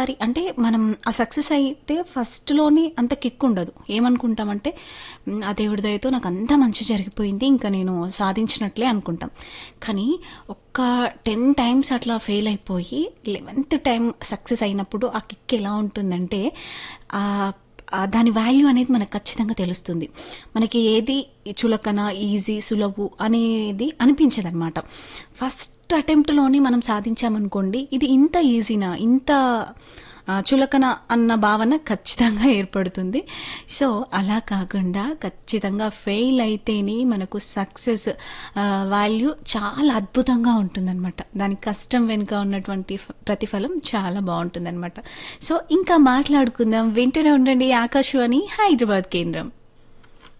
ఒక్కసారి అంటే మనం ఆ సక్సెస్ అయితే ఫస్ట్‌లోనే అంత కిక్ ఉండదు. ఏమనుకుంటామంటే హ్మ్. ఆ దేవుడి దయతో నాకు అంతా మంచి జరిగిపోయింది. ఇంకా నేను సాధించినట్లే అనుకుంటాం. కానీ ఒక్క 10 టైమ్స్ అట్లా ఫెయిల్ అయిపోయి 11థ్ టైమ్ సక్సెస్ అయినప్పుడు ఆ కిక్ ఎలా ఉంటుందంటే ఆహ్, ఆహ్, దాని వాల్యూ అనేది మనకు ఖచ్చితంగా తెలుస్తుంది. మనకి ఏది చులకన, ఈజీ, సులువు అనేది అనిపించదనమాట. ఫస్ట్ అటెంప్ట్‌లోనే మనం సాధించామనుకోండి ఇది ఇంత ఈజీనా? ఇంత ఆహ్, చులకన అన్న భావన ఖచ్చితంగా ఏర్పడుతుంది. సో, అలా కాకుండా ఖచ్చితంగా ఫెయిల్ అయితేనే మనకు సక్సెస్ ఆహ్, వాల్యూ చాలా అద్భుతంగా ఉంటుందనమాట. దాని కష్టం వెనుక ఉన్నటువంటి ఫ ప్రతిఫలం చాలా బావుంటుందనమాట. సో, ఇంకా మాట్లాడుకుందాం. వింటూనే ఉండండి ఆకాశవాణి హైదరాబాద్ కేంద్రం.